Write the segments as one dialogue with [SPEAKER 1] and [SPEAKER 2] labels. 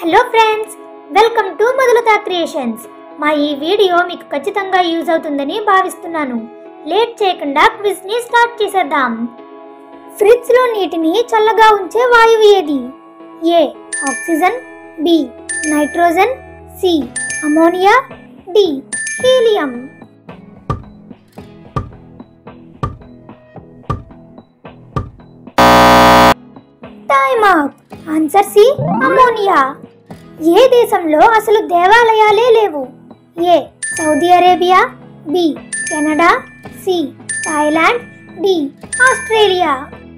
[SPEAKER 1] hello friends welcome to మొదలతా creations మా ఈ వీడియో మీకు ఖచ్చితంగా యూజ్ అవుతుందని భావిస్తున్నాను లేట్ చేయకుండా క్విజ్ ని స్టార్ట్ చేసేద్దాం ఫ్రిడ్జ్ లో నీటిని చల్లగా ఉంచే వాయువు ఏది A oxygen B nitrogen C ammonia D helium time out answer C ammonia ఏ దేశంలో అసలు దేవాలయాలే లేవు A Saudi Arabia B Canada C Thailand D Australia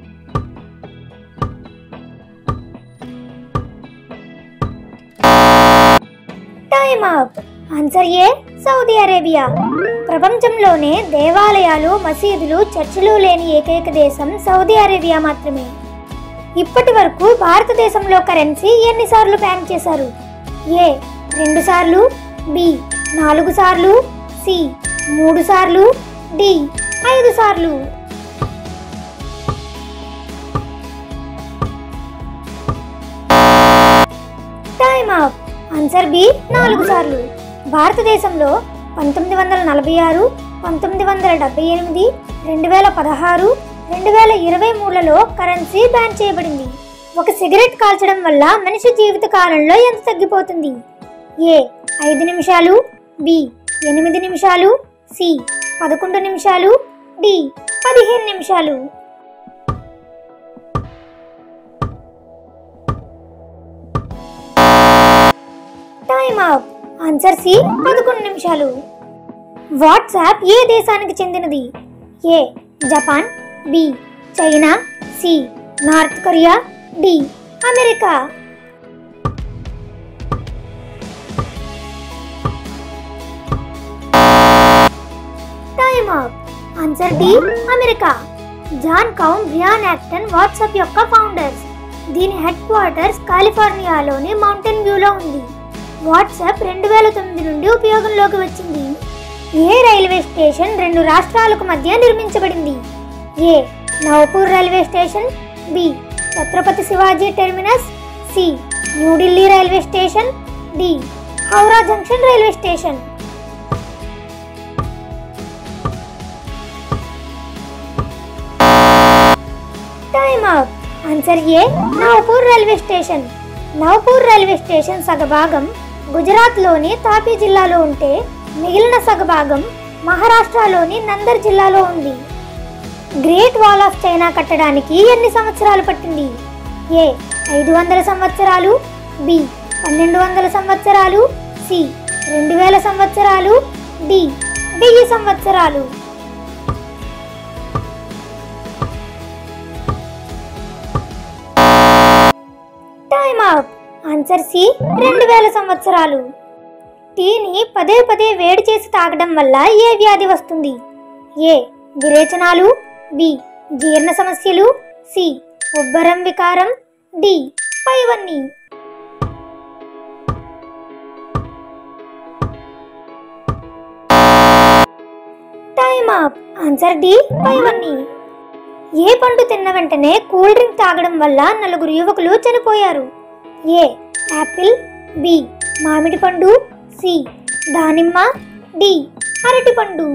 [SPEAKER 1] time up answer A Saudi Arabia ప్రపంచంలోనే దేవాలయాలు మసీదులు చర్చిలు లేని ఏకైక దేశం సౌదీ అరేబియా మాత్రమే ఇప్పటి వరకు భారతదేశంలో కరెన్సీ ఎన్నిసార్లు బ్యాన్ చేశారు ఏ రెండు సార్లు బి నాలుగు సార్లు సి మూడు సార్లు డి ఐదు సార్లు టైమ్ అప్ ఆన్సర్ బి నాలుగు సార్లు భారతదేశంలో పంతొమ్మిది వందల నలభై ఆరు పంతొమ్మిది వందల డెబ్బై ఎనిమిది రెండు వేల పదహారు రెండు వేల ఇరవై మూడులలో కరెన్సీ బ్యాన్ చేయబడింది ఒక సిగరెట్ కాల్చడం వల్ల మనిషి జీవిత కాలంలో ఎంత తగ్గిపోతుంది ఏ ఐదు నిమిషాలు బి ఎనిమిది నిమిషాలు సి పదకొండు నిమిషాలు డి పదిహేను నిమిషాలు టైమ్ అప్ ఆన్సర్ సి పదకొండు నిమిషాలు వాట్సాప్ ఏ దేశానికి చెందినది A Japan B China C North Korea D America time up answer D America Jan Koum Brian Acton WhatsApp యొక్క ఫౌండర్స్ దీని హెడ్ క్వార్టర్స్ కాలిఫోర్నియాలోని మౌంటైన్ వ్యూలో ఉంది వాట్సాప్ రెండు వేల తొమ్మిది నుండి ఉపయోగంలోకి వచ్చింది ఏ రైల్వే స్టేషన్ రెండు రాష్ట్రాలకు మధ్య నిర్మించబడింది A Navapur railway station B Chhatrapati Shivaji terminus C New Delhi railway station D Howrah junction railway station time up answer A Navapur railway station Navapur railway station సగభాగం గుజరాత్లోని తాపీ జిల్లాలో ఉంటే మిగిలిన సగభాగం మహారాష్ట్రలోని నందర్ జిల్లాలో ఉంది గ్రేట్ వాల్ ఆఫ్ చైనా కట్టడానికి ఎన్ని సంవత్సరాలు పట్టింది ఏ ఐదు వందల సంవత్సరాలు బి పన్నెండు వందల సంవత్సరాలు సి రెండు వేల సంవత్సరాలు డి వెయ్యి సంవత్సరాలు టైమ్ అప్ ఆన్సర్ సి రెండు వేల సంవత్సరాలు టీని పదే పదే వేడి చేసి తాగడం వల్ల ఏ వ్యాధి వస్తుంది ఏ విరేచనాలు బి జీర్ణ సమస్యలు సి ఉబ్బరం వికారం డి పైవన్నీ టైమ్ అప్ ఆన్సర్ డి పైవన్నీ ఏ పండు తిన్న వెంటనే కూల్ డ్రింక్ తాగడం వల్ల నలుగురు యువకులు చనిపోయారు ఏ యాపిల్ బి మామిడి పండు సి దానిమ్మ డి అరటి పండు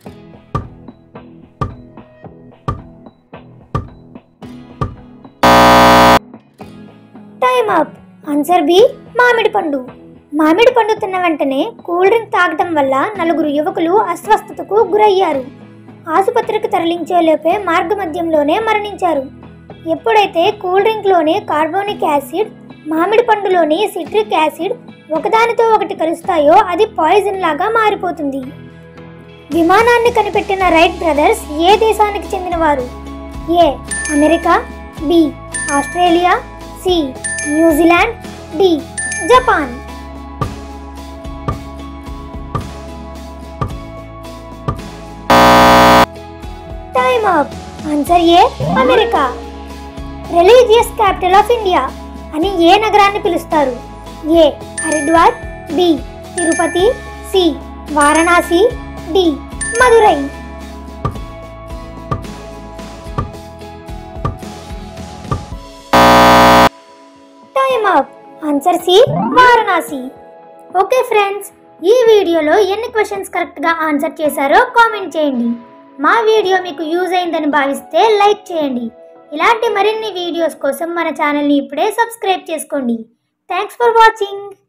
[SPEAKER 1] టైమ్ అప్ ఆన్సర్ బి మామిడి పండు మామిడి పండు తిన్న వెంటనే కూల్ డ్రింక్ తాగటం వల్ల నలుగురు యువకులు అస్వస్థతకు గురయ్యారు ఆసుపత్రికి తరలించేలోపే మార్గమధ్యంలోనే మరణించారు ఎప్పుడైతే కూల్ డ్రింక్లోని కార్బోనిక్ యాసిడ్ మామిడి పండులోని సిట్రిక్ యాసిడ్ ఒకదానితో ఒకటి కలుస్తాయో అది పాయిజన్ లాగా మారిపోతుంది విమానాన్ని కనిపెట్టిన రైట్ బ్రదర్స్ ఏ దేశానికి చెందినవారు A America B Australia C New Zealand D Japan time up answer A America religious capital of India అని ఏ నగరాన్ని పిలుస్తారు A Haridwar B Tirupati C Varanasi D Madurai time up answer C Varanasi okay friends ఈ వీడియోలో ఎన్ని క్వశ్చన్స్ కరెక్ట్గా ఆన్సర్ చేశారో కామెంట్ చేయండి మా వీడియో మీకు యూజ్ అయిందని భావిస్తే లైక్ చేయండి ఇలాంటి మరిన్ని వీడియోస్ కోసం మన ఛానల్ని ఇప్పుడే సబ్స్క్రైబ్ చేసుకోండి థ్యాంక్స్ ఫర్ వాచింగ్